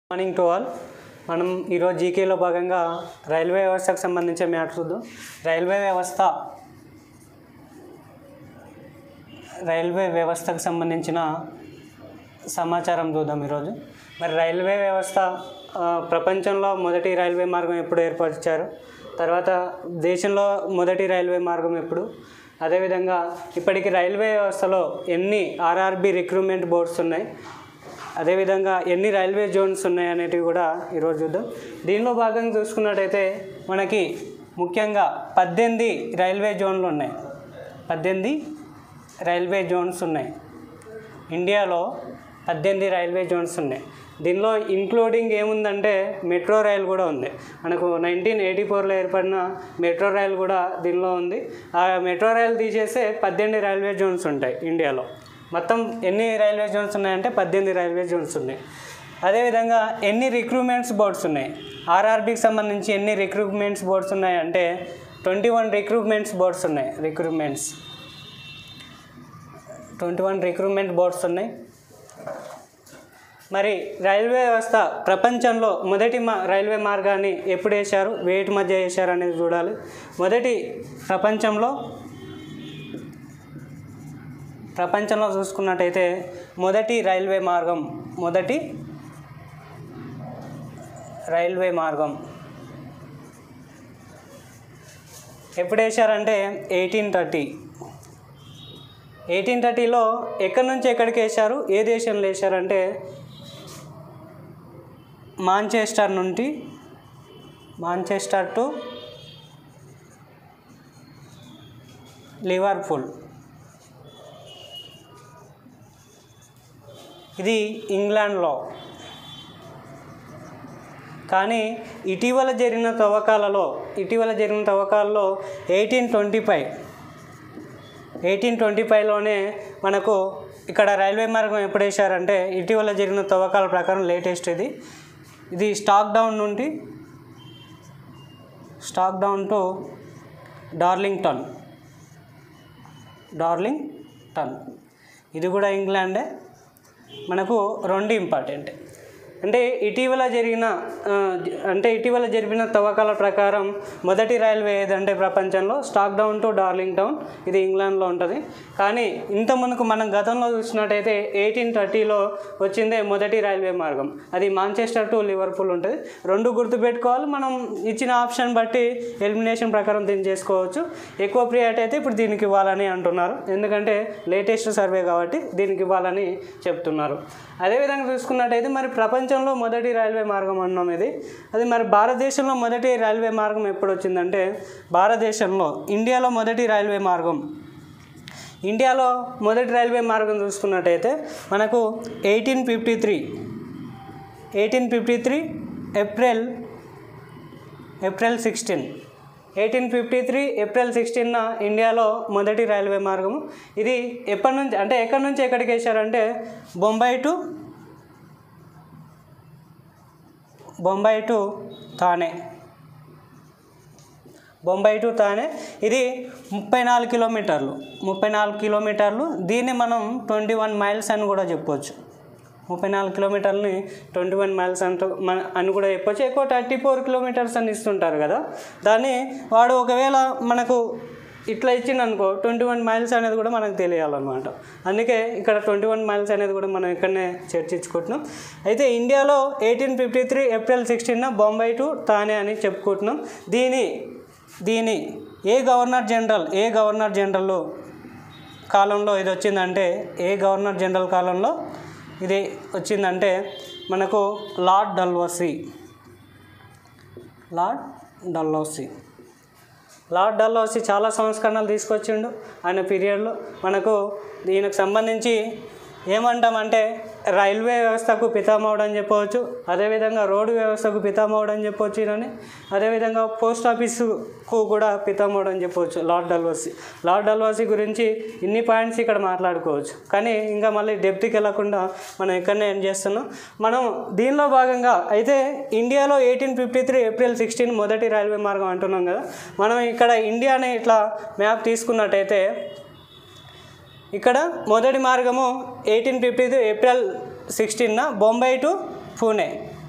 morning to all మనం ఈరోజు జీకేలో భాగంగా రైల్వే వ్యవస్థకు సంబంధించిన మ్యాటర్ చూద్దాం రైల్వే వ్యవస్థ రైల్వే వ్యవస్థకు సంబంధించిన సమాచారం చూద్దాం ఈరోజు మరి రైల్వే వ్యవస్థ ఆ, ప్రపంచంలో మొదటి రైల్వే మార్గం ఎప్పుడు ఏర్పరిచారు తర్వాత దేశంలో మొదటి రైల్వే మార్గం ఎప్పుడు అదేవిధంగా ఇప్పటికి రైల్వే వ్యవస్థలో ఎన్ని ఆర్ఆర్బి రిక్రూట్మెంట్ బోర్డ్స్ ఉన్నాయి అదేవిధంగా ఎన్ని రైల్వే జోన్స్ ఉన్నాయి అనేటివి కూడా ఈరోజు చూద్దాం దీనిలో భాగంగా చూసుకున్నట్టయితే మనకి ముఖ్యంగా పద్దెనిమిది రైల్వే జోన్లు ఉన్నాయి పద్దెనిమిది రైల్వే జోన్స్ ఉన్నాయి ఇండియాలో పద్దెనిమిది రైల్వే జోన్స్ ఉన్నాయి దీనిలో ఇంక్లూడింగ్ ఏముందంటే మెట్రో రైల్ కూడా ఉంది మనకు నైన్టీన్ ఎయిటీ ఫోర్లో ఏర్పడిన మెట్రో రైల్ కూడా దీనిలో ఉంది ఆ మెట్రో రైల్ తీసేస్తే పద్దెనిమిది రైల్వే జోన్స్ ఉంటాయి ఇండియాలో మొత్తం ఎన్ని రైల్వే జోన్స్ ఉన్నాయంటే పద్దెనిమిది రైల్వే జోన్స్ ఉన్నాయి అదేవిధంగా ఎన్ని రిక్రూట్మెంట్స్ బోర్డ్స్ ఉన్నాయి ఆర్ఆర్బికి సంబంధించి ఎన్ని రిక్రూట్మెంట్స్ బోర్డ్స్ ఉన్నాయి అంటే ట్వంటీ వన్ రిక్రూట్మెంట్స్ బోర్డ్స్ ఉన్నాయి recruitments twenty one recruitment boards ఉన్నాయి మరి రైల్వే వ్యవస్థ ప్రపంచంలో మొదటి మా రైల్వే మార్గాన్ని ఎప్పుడు వేశారు వేటి మధ్య వేశారు అనేది చూడాలి మొదటి ప్రపంచంలో ప్రపంచంలో చూసుకున్నట్టయితే మొదటి రైల్వే మార్గం మొదటి రైల్వే మార్గం ఎప్పుడు వేశారంటే ఎయిటీన్ థర్టీ ఎయిటీన్ థర్టీలో ఎక్కడి నుంచి ఎక్కడికి వేశారు ఏ దేశంలో వేశారంటే మాంచెస్టర్ నుండి మాంచెస్టర్ టు లివర్పూల్ ఇది ఇంగ్లాండ్లో కానీ ఇటీవల జరిగిన తవ్వకాలలో ఇటీవల జరిగిన తవ్వకాలలో eighteen twenty five eighteen twenty ఫైవ్లోనే మనకు ఇక్కడ రైల్వే మార్గం ఎప్పుడు వేశారంటే ఇటీవల జరిగిన తవ్వకాల ప్రకారం లేటెస్ట్ ఇది ఇది స్టాక్ డౌన్ నుండి Stockton to Darlington Darlington ఇది కూడా ఇంగ్లాండే మనకు రెండు ఇంపార్టెంట్ అంటే ఇటీవల జరిగిన ఆ, అంటే ఇటీవల జరిపిన తవ్వకాల ప్రకారం మొదటి రైల్వే ఏదంటే ప్రపంచంలో Stockton to Darlington ఇది ఇంగ్లాండ్లో ఉంటుంది కానీ ఇంత మునుకు మనం గతంలో చూసినట్టయితే ఎయిటీన్ థర్టీలో వచ్చిందే మొదటి రైల్వే మార్గం అది మాంచెస్టర్ టు లివర్పూల్ ఉంటుంది రెండు గుర్తుపెట్టుకోవాలి మనం ఇచ్చిన ఆప్షన్ బట్టి ఎలిమినేషన్ ప్రకారం దీన్ని చేసుకోవచ్చు ఎక్కువ ప్రియారిటీ అయితే ఇప్పుడు దీనికి ఇవ్వాలని అంటున్నారు ఎందుకంటే లేటెస్ట్ సర్వే కాబట్టి దీనికి ఇవ్వాలని చెప్తున్నారు అదేవిధంగా చూసుకున్నట్టయితే మరి ప్రపంచంలో మొదటి రైల్వే మార్గం అన్నాం ఇది అది మరి భారతదేశంలో మొదటి రైల్వే మార్గం ఎప్పుడు వచ్చిందంటే భారతదేశంలో ఇండియాలో మొదటి రైల్వే మార్గం ఇండియాలో మొదటి రైల్వే మార్గం చూసుకున్నట్టయితే మనకు eighteen fifty three eighteen fifty three April April sixteen eighteen fifty three April సిక్స్టీన్న ఇండియాలో మొదటి రైల్వే మార్గము ఇది ఎప్పటి నుంచి అంటే ఎక్కడి నుంచి ఎక్కడికి వేశారంటే Bombay to Bombay to Thane Bombay to Thane ఇది ముప్పై నాలుగు కిలోమీటర్లు ముప్పై నాలుగు కిలోమీటర్లు దీన్ని మనం ట్వంటీ వన్ మైల్స్ అని కూడా చెప్పవచ్చు ముప్పై నాలుగు కిలోమీటర్లని ట్వంటీ వన్ మైల్స్ అంటూ మన అని కూడా చెప్పొచ్చు ఎక్కువ థర్టీ ఫోర్ కిలోమీటర్స్ అని ఇస్తుంటారు కదా దాన్ని వాడు ఒకవేళ మనకు ఇట్లా ఇచ్చిండు అనుకో ట్వంటీ వన్ మైల్స్ అనేది కూడా మనకు తెలియాలన్నమాట అందుకే ఇక్కడ ట్వంటీ వన్ మైల్స్ అనేది కూడా మనం ఇక్కడనే చర్చించుకుంటున్నాం అయితే ఇండియాలో ఎయిటీన్ ఫిఫ్టీ త్రీ ఏప్రిల్ సిక్స్టీన్న బొంబాయి టు తానే అని చెప్పుకుంటున్నాం దీని దీని ఏ గవర్నర్ జనరల్ ఏ గవర్నర్ జనరల్ కాలంలో ఇది వచ్చిందంటే ఏ గవర్నర్ జనరల్ కాలంలో ఇది వచ్చిందంటే మనకు Lord Dalhousie Lord Dalhousie Lord Dalhousie చాలా సంస్కరణలు తీసుకొచ్చిండు ఆయన పీరియడ్లో మనకు దీనికి సంబంధించి ఏమంటామంటే రైల్వే వ్యవస్థకు పితామహుడు అని చెప్పవచ్చు అదేవిధంగా రోడ్డు వ్యవస్థకు పితామహుడు అని చెప్పవచ్చు ఈయనని అదేవిధంగా పోస్ట్ ఆఫీసుకు కూడా పితామహుడు అని చెప్పవచ్చు లార్డ్ డల్వసీ లార్డ్ డల్వసీ గురించి ఇన్ని పాయింట్స్ ఇక్కడ మాట్లాడుకోవచ్చు కానీ ఇంకా మళ్ళీ డెప్త్కి వెళ్ళకుండా మనం ఇక్కడనే ఏం చేస్తున్నాం మనం దీనిలో భాగంగా అయితే ఇండియాలో eighteen fifty three April sixteen మొదటి రైల్వే మార్గం అంటున్నాం కదా మనం ఇక్కడ ఇండియాని ఇట్లా మ్యాప్ తీసుకున్నట్టయితే ఇక్కడ మొదటి మార్గము ఎయిటీన్ ఫిఫ్టీ ఏప్రిల్ సిక్స్టీన్న బొంబాయి టు పూణే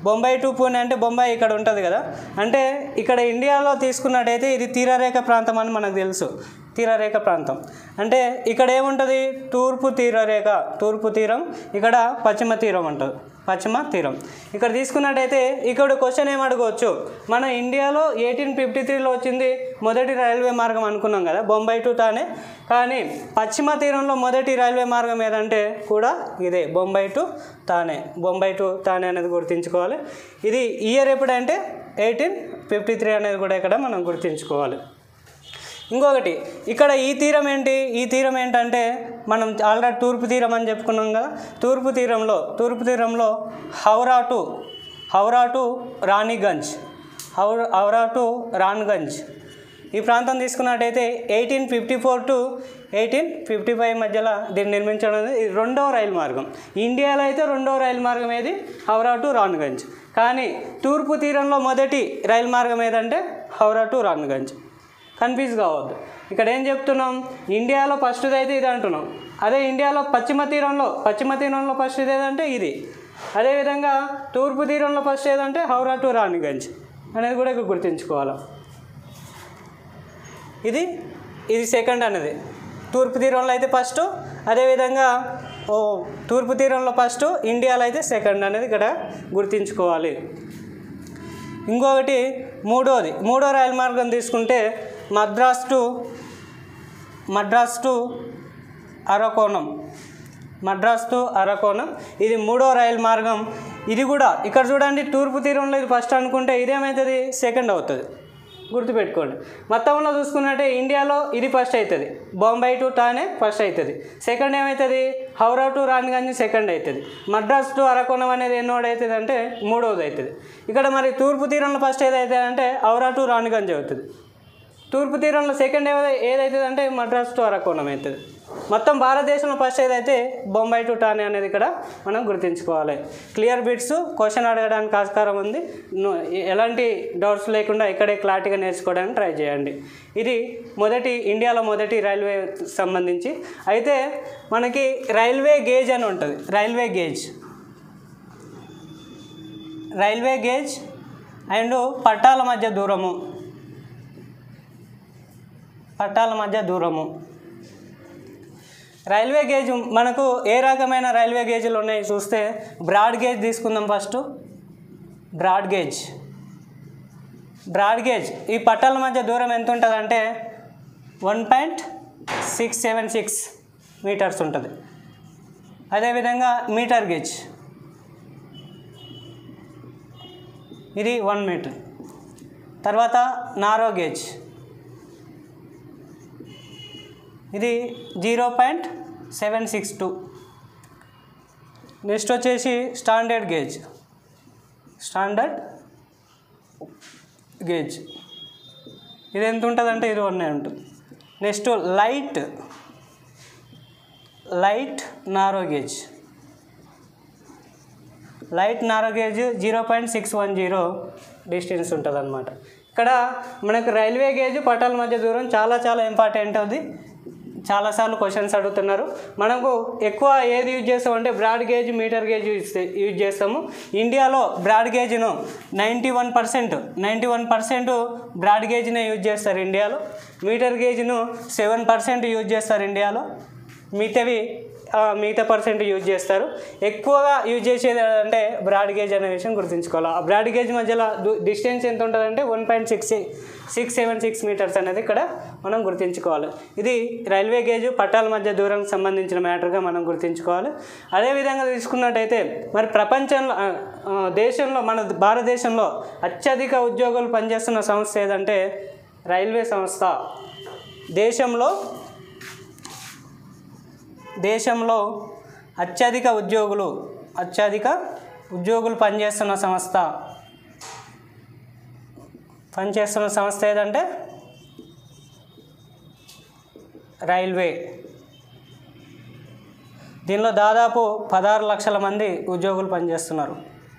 బొంబాయి టు పూణే అంటే బొంబాయి ఇక్కడ ఉంటుంది కదా అంటే ఇక్కడ ఇండియాలో తీసుకున్నట్టయితే ఇది తీరరేఖ ప్రాంతం అని మనకు తెలుసు తీరరేఖ ప్రాంతం అంటే ఇక్కడ ఏముంటుంది తూర్పు తీరరేఖ తూర్పు తీరం ఇక్కడ పశ్చిమ తీరం ఉంటుంది పశ్చిమ తీరం ఇక్కడ తీసుకున్నట్టయితే ఇక్కడ క్వశ్చన్ ఏం అడగవచ్చు మన ఇండియాలో ఎయిటీన్ ఫిఫ్టీ త్రీలో వచ్చింది మొదటి రైల్వే మార్గం అనుకున్నాం కదా బొంబాయి టు తానే కానీ పశ్చిమ తీరంలో మొదటి రైల్వే మార్గం ఏదంటే కూడా ఇదే బొంబాయి టు తానే బొంబాయి టు తానే అనేది గుర్తుంచుకోవాలి ఇది ఇయర్ ఎప్పుడంటే ఎయిటీన్ ఫిఫ్టీ త్రీ అనేది కూడా ఇక్కడ మనం గుర్తుంచుకోవాలి ఇంకొకటి ఇక్కడ ఈ తీరం ఏంటి ఈ తీరం ఏంటంటే మనం ఆల్రెడీ తూర్పు తీరం అని చెప్పుకున్నాం కదా తూర్పు తీరంలో తూర్పు తీరంలో హౌరా టు హౌరా టు రాణిగంజ్ హౌ హౌరా టు రాన్గంజ్ ఈ ప్రాంతం తీసుకున్నట్టయితే eighteen fifty four to eighteen fifty five మధ్యలో దీన్ని నిర్మించడం అనేది ఇది రెండవ రైలు మార్గం ఇండియాలో అయితే రెండవ రైలు మార్గం ఏది హౌరా టు రాన్గంజ్ కానీ తూర్పు తీరంలో మొదటి రైలు మార్గం ఏదంటే హౌరా టు రాన్గంజ్ కన్ఫ్యూజ్ కావద్దు ఇక్కడ ఏం చెప్తున్నాం ఇండియాలో ఫస్ట్ది అయితే ఇది అంటున్నాం అదే ఇండియాలో పశ్చిమ తీరంలో పశ్చిమ తీరంలో ఫస్ట్ ఇది ఏదంటే ఇది అదేవిధంగా తూర్పు తీరంలో ఫస్ట్ ఏదంటే హౌరా టు రాణిగంజ్ అనేది కూడా ఇక్కడ గుర్తుంచుకోవాలి ఇది ఇది సెకండ్ అనేది తూర్పు తీరంలో అయితే ఫస్ట్ అదేవిధంగా ఓ తూర్పు తీరంలో ఫస్ట్ ఇండియాలో అయితే సెకండ్ అనేది ఇక్కడ గుర్తుంచుకోవాలి ఇంకొకటి మూడోది మూడో రైలు మార్గం తీసుకుంటే Madras to Madras to Arakkonam Madras to Arakkonam ఇది మూడో రైలు మార్గం ఇది కూడా ఇక్కడ చూడండి తూర్పు తీరంలో ఇది ఫస్ట్ అనుకుంటే ఇదేమవుతుంది సెకండ్ అవుతుంది గుర్తుపెట్టుకోండి మొత్తంలో చూసుకున్నట్టే ఇండియాలో ఇది ఫస్ట్ అవుతుంది బొంబాయి టు టానే ఫస్ట్ అవుతుంది సెకండ్ ఏమవుతుంది హౌరా టు రాణిగంజ్ సెకండ్ అవుతుంది మద్రాస్ టు అరకోణం అనేది ఎన్నోడు అవుతుంది అంటే మూడవది అవుతుంది ఇక్కడ మరి తూర్పు తీరంలో ఫస్ట్ ఏదైతుంది అంటే హౌరా టు రాణిగంజ్ అవుతుంది తూర్పు తీరంలో సెకండ్ ఏదై ఏదైతుంది అంటే మద్రాస్ టు అరకోణం అవుతుంది మొత్తం భారతదేశంలో ఫస్ట్ ఏదైతే బొంబాయి టు టానే అనేది ఇక్కడ మనం గుర్తుంచుకోవాలి క్లియర్ బిట్స్ క్వశ్చన్ అడగడానికి ఆస్కారం ఉంది ను- ఎలాంటి డౌట్స్ లేకుండా ఇక్కడే క్లారిటీగా నేర్చుకోవడానికి ట్రై చేయండి ఇది మొదటి ఇండియాలో మొదటి రైల్వే సంబంధించి అయితే మనకి రైల్వే గేజ్ అని ఉంటుంది railway gauge railway gauge and పట్టాల మధ్య దూరము పట్టాల మధ్య దూరము రైల్వే గేజ్ మనకు ఏ రకమైన రైల్వే గేజ్లు ఉన్నాయి చూస్తే బ్రాడ్ గేజ్ తీసుకుందాం first broad gauge broad gauge ఈ పట్టాల మధ్య దూరం ఎంత ఉంటుంది అంటే one point six seven six metres ఉంటుంది అదేవిధంగా మీటర్ గేజ్ ఇది వన్ మీటర్ తర్వాత నారో గేజ్ ఇది zero point seven six two next వచ్చేసి స్టాండర్డ్ గేజ్ స్టాండర్డ్ గేజ్ ఇది ఎంత ఉంటుందంటే ఇది వన్ ఉంటుంది next light light narrow gauge light narrow gauge zero point six one zero distance ఉంటుంది అనమాట ఇక్కడ మనకు రైల్వే గేజ్ పట్టాల మధ్య దూరం చాలా చాలా ఇంపార్టెంట్ అది చాలాసార్లు క్వశ్చన్స్ అడుగుతున్నారు మనకు ఎక్కువ ఏది యూజ్ చేస్తామంటే broad gauge metre gauge use use చేస్తాము ఇండియాలో బ్రాడ్ గేజ్ను ninety one percent ninety one percent broad గేజ్నే యూజ్ చేస్తారు ఇండియాలో మీటర్ గేజ్ను సెవెన్ పర్సెంట్ యూజ్ చేస్తారు ఇండియాలో మిగతావి ఆ, మిగతా పర్సెంట్ యూజ్ చేస్తారు ఎక్కువగా యూజ్ చేసేది అంటే బ్రాడ్ గేజ్ అనే విషయం గుర్తుంచుకోవాలి ఆ బ్రాడ్ గేజ్ మధ్యలో డిస్టెన్స్ ఎంత ఉంటుందంటే one point six six seven six metres అనేది ఇక్కడ మనం గుర్తుంచుకోవాలి ఇది రైల్వే గేజ్ పట్టాల మధ్య దూరం సంబంధించిన మ్యాటర్గా మనం గుర్తుంచుకోవాలి అదేవిధంగా తీసుకున్నట్టయితే మరి ప్రపంచంలో ఆ, ఆ, దేశంలో మన భారతదేశంలో అత్యధిక ఉద్యోగులు పనిచేస్తున్న సంస్థ ఏదంటే రైల్వే సంస్థ దేశంలో దేశంలో అత్యధిక ఉద్యోగులు అత్యధిక ఉద్యోగులు పనిచేస్తున్న సంస్థ పనిచేస్తున్న సంస్థ ఏదంటే రైల్వే దీనిలో దాదాపు పదహారు లక్షల మంది ఉద్యోగులు పనిచేస్తున్నారు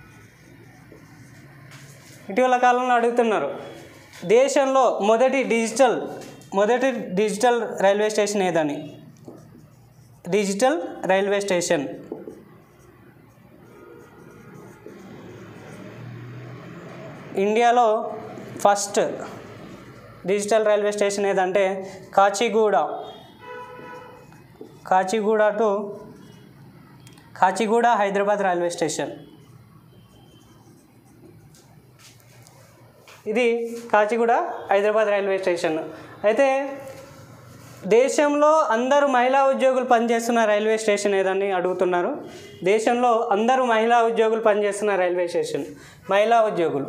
ఇటీవల కాలంలో అడుగుతున్నారు దేశంలో మొదటి డిజిటల్ మొదటి డిజిటల్ రైల్వే స్టేషన్ ఏదని డిజిటల్ రైల్వే స్టేషన్ ఇండియాలో ఫస్ట్ డిజిటల్ రైల్వే స్టేషన్ ఏదంటే Kacheguda Kacheguda to Kacheguda Hyderabad railway station ఇది కాచిగూడ హైదరాబాద్ రైల్వే స్టేషన్ అయితే దేశంలో అందరూ మహిళా ఉద్యోగులు పనిచేస్తున్న రైల్వే స్టేషన్ ఏదని అడుగుతున్నారు దేశంలో అందరూ మహిళా ఉద్యోగులు పనిచేస్తున్న రైల్వే స్టేషన్ మహిళా ఉద్యోగులు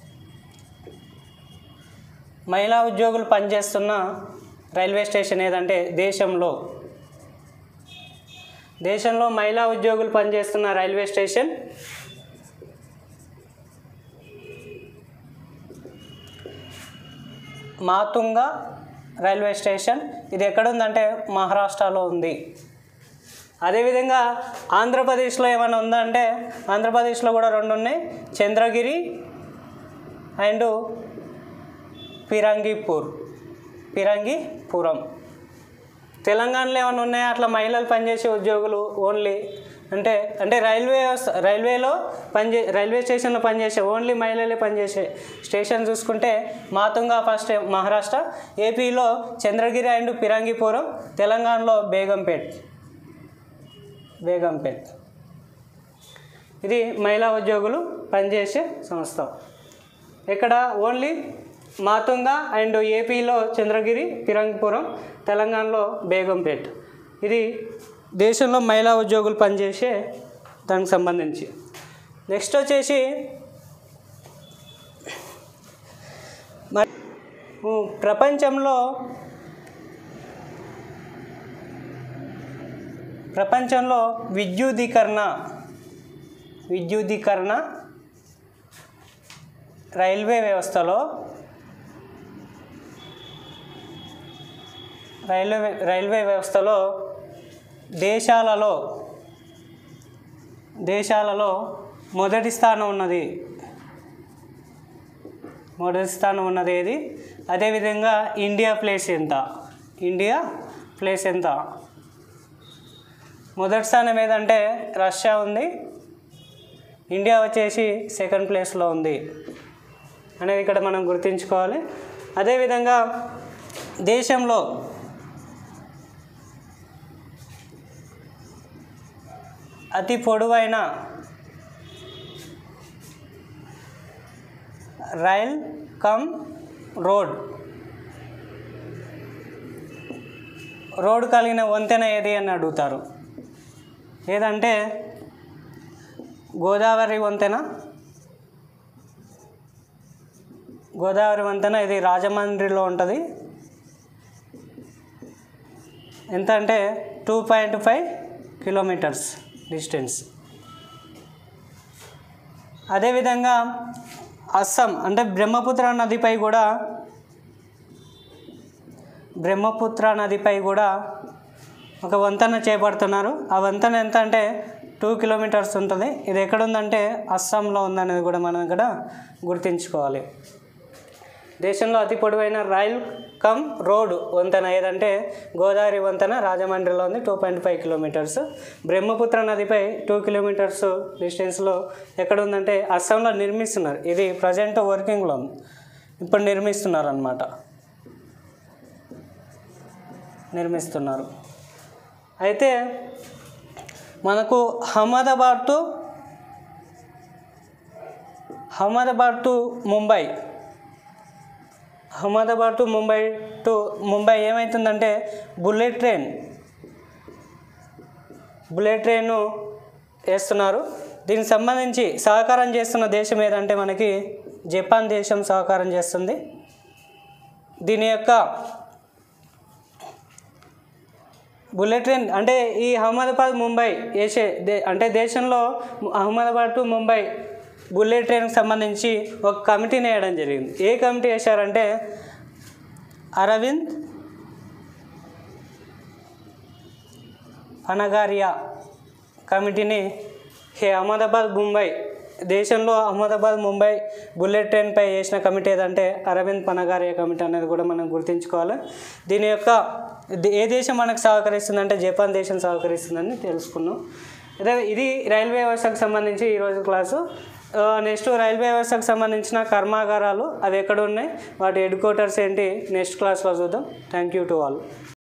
మహిళా ఉద్యోగులు పనిచేస్తున్న రైల్వే స్టేషన్ ఏదంటే దేశంలో దేశంలో మహిళా ఉద్యోగులు పనిచేస్తున్న railway station Matunga railway station ఇది ఎక్కడుందంటే మహారాష్ట్రలో ఉంది అదేవిధంగా ఆంధ్రప్రదేశ్లో ఏమైనా ఉందంటే ఆంధ్రప్రదేశ్లో కూడా రెండు ఉన్నాయి చంద్రగిరి అండ్ పిరంగిపూర్ పిరంగిపురం తెలంగాణలో ఏమైనా ఉన్నాయా అట్లా మహిళలు పనిచేసే ఉద్యోగులు ఓన్లీ అంటే అంటే రైల్వే వ్యవస్థ రైల్వేలో పనిచే రైల్వే స్టేషన్లో పనిచేసే ఓన్లీ మహిళలే పనిచేసే స్టేషన్ చూసుకుంటే మాతుంగా ఫస్ట్ మహారాష్ట్ర ఏపీలో చంద్రగిరి అండ్ పిరంగిపురం తెలంగాణలో బేగంపేట్ బేగంపేట్ ఇది మహిళా ఉద్యోగులు పనిచేసే సంస్థ ఇక్కడ ఓన్లీ మాతుంగ అండ్ ఏపీలో చంద్రగిరి పిరంగిపురం తెలంగాణలో బేగంపేట్ ఇది దేశంలో మహిళా ఉద్యోగులు పనిచేసే దానికి సంబంధించి నెక్స్ట్ వచ్చేసి మరి ఉ, ప్రపంచంలో ప్రపంచంలో విద్యుదీకరణ విద్యుదీకరణ రైల్వే వ్యవస్థలో రైల్వే రైల్వే వ్యవస్థలో దేశాలలో దేశాలలో మొదటి స్థానం ఉన్నది మొదటి స్థానం ఉన్నది ఏది అదేవిధంగా ఇండియా ప్లేస్ ఎంత ఇండియా ప్లేస్ ఎంత మొదటి స్థానం ఏదంటే రష్యా ఉంది ఇండియా వచ్చేసి సెకండ్ ప్లేస్లో ఉంది అనేది ఇక్కడ మనం గుర్తుంచుకోవాలి అదేవిధంగా దేశంలో అతి పొడవైన రైల్ కమ్ రోడ్ రోడ్ కలిగిన వంతెన ఏది అని అడుగుతారు ఏదంటే గోదావరి వంతెన గోదావరి వంతెన ఇది రాజమండ్రిలో ఉంటుంది ఎంత అంటే two point five kilometres distance అదేవిధంగా అస్సాం అంటే బ్రహ్మపుత్ర నదిపై కూడా బ్రహ్మపుత్ర నదిపై కూడా ఒక వంతెన చేపడుతున్నారు ఆ వంతెన ఎంత అంటే టూ కిలోమీటర్స్ ఉంటుంది ఇది ఎక్కడ ఉందంటే అస్సాంలో ఉందనేది కూడా మనం ఇక్కడ గుర్తుంచుకోవాలి దేశంలో అతి పొడవైన రైల్ కమ్ రోడ్ వంతెన ఏదంటే గోదావరి వంతెన రాజమండ్రిలో ఉంది two point five kilometres Brahmaputra నదిపై టూ కిలోమీటర్స్ డిస్టెన్స్లో ఎక్కడ ఉందంటే అస్సాంలో నిర్మిస్తున్నారు ఇది ప్రజెంట్ వర్కింగ్లో ఉంది ఇప్పుడు నిర్మిస్తున్నారు అనమాట నిర్మిస్తున్నారు అయితే మనకు Ahmedabad to Ahmedabad to Mumbai Ahmedabad to Mumbai to Mumbai ఏమవుతుందంటే బుల్లెట్ ట్రైన్ బుల్లెట్ ట్రైన్ వేస్తున్నారు దీనికి సంబంధించి సహకారం చేస్తున్న దేశం ఏదంటే మనకి జపాన్ దేశం సహకారం చేస్తుంది దీని యొక్క బుల్లెట్ ట్రైన్ అంటే ఈ అహ్మదాబాద్ ముంబై వేసే దే అంటే దేశంలో అహ్మదాబాద్ టు ముంబై బుల్లెట్ ట్రైన్కి సంబంధించి ఒక కమిటీని వేయడం జరిగింది ఏ కమిటీ వేశారంటే అరవింద్ అనగారియా కమిటీని ఈ అహ్మదాబాద్ ముంబై దేశంలో అహ్మదాబాద్ ముంబై బుల్లెట్ ట్రైన్పై వేసిన కమిటీ ఏదంటే అరవింద్ పనగారియా కమిటీ అనేది కూడా మనం గుర్తుంచుకోవాలి దీని యొక్క ఇది ఏ దేశం మనకు సహకరిస్తుందంటే జపాన్ దేశం సహకరిస్తుందని తెలుసుకున్నాం అదే ఇది రైల్వే వ్యవస్థకు సంబంధించి ఈరోజు క్లాసు నెక్స్ట్ రైల్వే వ్యవస్థకు సంబంధించిన కర్మాగారాలు అవి ఎక్కడ ఉన్నాయి వాటి హెడ్ క్వార్టర్స్ ఏంటి నెక్స్ట్ క్లాస్లో చూద్దాం థ్యాంక్ యూ టు ఆల్